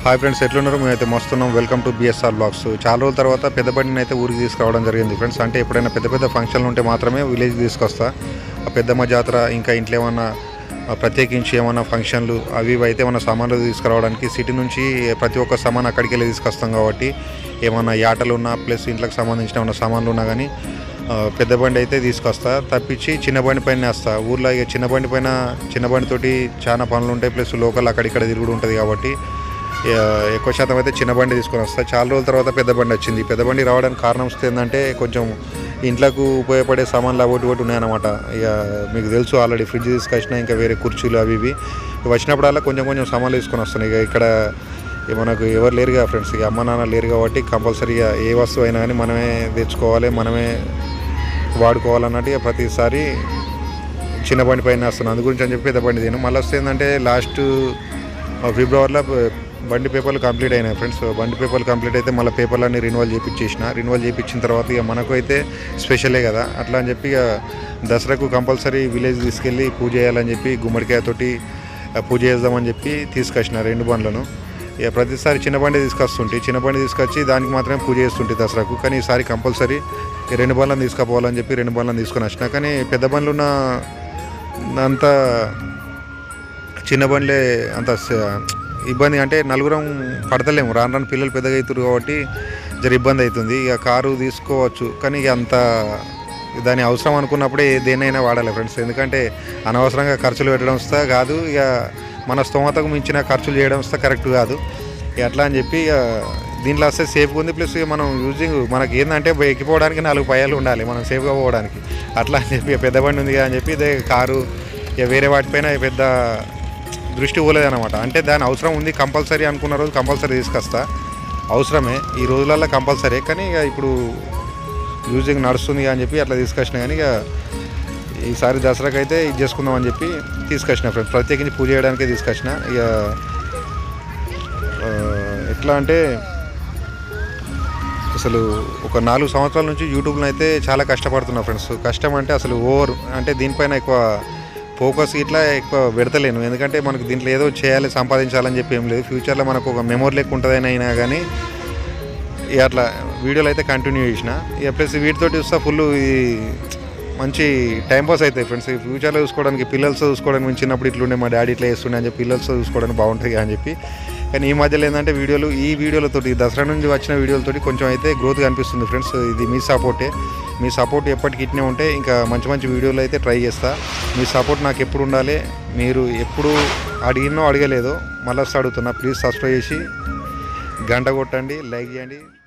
hi friends ఎట్లున్నారు మేమైతే మస్తున్నాం వెల్కమ్ టు బిఎస్ఆర్ బ్లాగ్స్ చాలా రోజుల తర్వాత పెద్ద బండిని అయితే ఊరికి తీసుకురావడం జరిగింది ఫ్రెండ్స్ అంటే ఎప్పుడైనా పెద్ద పెద్ద ఫంక్షన్లు ఉంటే మాత్రమే విలేజ్ తీసుకొస్తా ఆ పెద్దమ్మ జాతర ఇంకా ఇంట్లో ఏమన్నా ఆ, ప్రత్యేకించి ఏమన్నా ఫంక్షన్లు అవి ఇవి అయితే ఏమన్నా సామాన్లు తీసుకురావడానికి సిటీ నుంచి ప్రతి ఒక్క సామాన్ అక్కడికి వెళ్ళి తీసుకొస్తాం కాబట్టి ఏమన్నా యాటలు ఉన్నా ప్లస్ ఇంట్లోకి సంబంధించిన ఏమన్నా సామాన్లు ఉన్నా కానీ ఆ, పెద్ద బండి అయితే తీసుకొస్తా తప్పించి చిన్న బండి పైన వేస్తా ఊర్లో ఇక చిన్న బండి పైన చిన్న బండితోటి చాలా పనులు ఉంటాయి ప్లస్ లోకల్ అక్కడిక్కడ తిరుగుడు ఉంటుంది కాబట్టి ఇక ఎక్కువ శాతం అయితే చిన్న బండి తీసుకొని వస్తా చాలా రోజుల తర్వాత పెద్ద బండి వచ్చింది పెద్ద బండి రావడానికి కారణం వస్తే ఏంటంటే కొంచెం ఇంట్లోకి ఉపయోగపడే సామాన్లు ఒకటి ఒకటి ఉన్నాయన్నమాట ఇక మీకు తెలుసు ఆల్రెడీ ఫ్రిడ్జ్ తీసుకొచ్చిన ఇంకా వేరే కుర్చీలు అవి ఇవి ఇవి వచ్చినప్పుడల్లా కొంచెం కొంచెం సామాన్లు తీసుకొని వస్తున్నాయి ఇక ఇక్కడ ఇక మనకు ఎవరు లేరుగా ఫ్రెండ్స్ ఇక అమ్మ నాన్న లేరు కాబట్టి కంపల్సరీగా ఏ వస్తువు అయినా కానీ మనమే తెచ్చుకోవాలి మనమే వాడుకోవాలన్నట్టు ఇక ప్రతిసారి చిన్న బండి పైన వస్తున్నాను అందు గురించి అని చెప్పి పెద్ద బండి తిను మళ్ళీ వస్తే ఏంటంటే లాస్ట్ ఫిబ్రవరిలో బండి పేపర్లు కంప్లీట్ అయినాయి ఫ్రెండ్స్ బండి పేపర్లు కంప్లీట్ అయితే మళ్ళీ పేపర్లన్నీ రిన్యువల్ చేయించేసిన రిన్యువల్ చేయించిన తర్వాత ఇక మనకు అయితే స్పెషలే కదా అట్లా అని చెప్పి ఇక దసరాకు కంపల్సరీ విలేజ్ తీసుకెళ్ళి పూజ చేయాలని చెప్పి గుమ్మడికాయతోటి ఆ, పూజ చేద్దామని చెప్పి తీసుకొచ్చిన రెండు బండ్లను ఇక ప్రతిసారి చిన్న బండి తీసుకొస్తుంటే చిన్న బండి తీసుకొచ్చి దానికి మాత్రమే పూజ చేస్తుంటే దసరాకు కానీ ఈసారి కంపల్సరీ ఈ రెండు బండ్లను తీసుకుపోవాలని చెప్పి రెండు బండ్లను తీసుకొని వచ్చిన కానీ పెద్ద బండ్లు ఉన్న అంత చిన్న బండ్లే అంత స- ఇబ్బంది అంటే నలుగురం పడతలేము రాను రాను పిల్లలు పెద్దగా అవుతారు కాబట్టి జర ఇబ్బంది అవుతుంది ఇక కారు తీసుకోవచ్చు కానీ ఇక అంత దాని అవసరం అనుకున్నప్పుడే దేనైనా వాడాలి ఫ్రెండ్స్ ఎందుకంటే అనవసరంగా ఖర్చులు పెట్టడం వస్తా కాదు ఇక మన స్తోమతకు మించిన ఖర్చులు చేయడం వస్తా కరెక్ట్ కాదు ఇక అట్లా అని చెప్పి ఇక దీంట్లో వస్తే సేఫ్గా ఉంది ప్లస్ ఇక మనం యూజింగ్ మనకి ఏంటంటే ఎక్కిపోవడానికి నాలుగు పయాలు ఉండాలి మనం సేఫ్గా పోవడానికి అట్లా అని చెప్పి ఇక పెద్ద బండి ఉంది కదా అని చెప్పి ఇదే కారు ఇక వేరే వాటిపైన పెద్ద దృష్టి పోలేదన్నమాట అంటే దాని అవసరం ఉంది కంపల్సరీ అనుకున్న రోజు కంపల్సరీ తీసుకొస్తా అవసరమే ఈ రోజులలో కంపల్సరీ కానీ ఇక ఇప్పుడు యూజింగ్ నడుస్తుంది అని చెప్పి అట్లా తీసుకొచ్చిన కానీ ఇక ఈసారి దసరాకి అయితే ఇది చేసుకుందాం అని చెప్పి తీసుకొచ్చిన ఫ్రెండ్స్ ప్రత్యేకించి పూజ చేయడానికే తీసుకొచ్చిన ఇక ఆ, ఎట్లా అంటే అసలు ఒక నాలుగు సంవత్సరాల నుంచి యూట్యూబ్లో అయితే చాలా కష్టపడుతున్నా ఫ్రెండ్స్ కష్టం అంటే అసలు ఓవర్ అంటే దీనిపైన ఎక్కువ ఫోకస్ ఇట్లా ఎక్కువ పెడతలేను ఎందుకంటే మనకు దీంట్లో ఏదో చేయాలి సంపాదించాలని చెప్పి ఏం లేదు ఫ్యూచర్లో మనకు ఒక మెమొరీ లెక్క ఉంటుందని అయినా కానీ ఇక అట్లా వీడియోలు అయితే కంటిన్యూ చేసిన ఇక ప్లస్ వీటితోటి చూస్తా ఫుల్ ఈ మంచి టైం పాస్ అవుతాయి ఫ్రెండ్స్ ఈ ఫ్యూచర్లో చూసుకోవడానికి పిల్లలతో చూసుకోవడానికి మేము చిన్నప్పుడు ఇట్లుండే మా డాడీ ఇట్లా చేస్తుండే అని చెప్పి పిల్లలతో చూసుకోవడానికి బాగుంటుంది అని చెప్పి కానీ ఈ మధ్యలో ఏంటంటే వీడియోలు ఈ వీడియోలతోటి దసరా నుంచి వచ్చిన వీడియోలతోటి కొంచెం అయితే గ్రోత్ కనిపిస్తుంది ఫ్రెండ్స్ ఇది మీ సపోర్టే మీ సపోర్ట్ ఎప్పటికి ఇట్నే ఉంటే ఇంకా మంచి మంచి వీడియోలు అయితే ట్రై చేస్తా మీ సపోర్ట్ నాకు ఎప్పుడు ఉండాలి మీరు ఎప్పుడు అడిగినో అడగలేదో మళ్ళీ అడుగుతున్నా ప్లీజ్ సబ్స్క్రైబ్ చేసి గంట కొట్టండి లైక్ చేయండి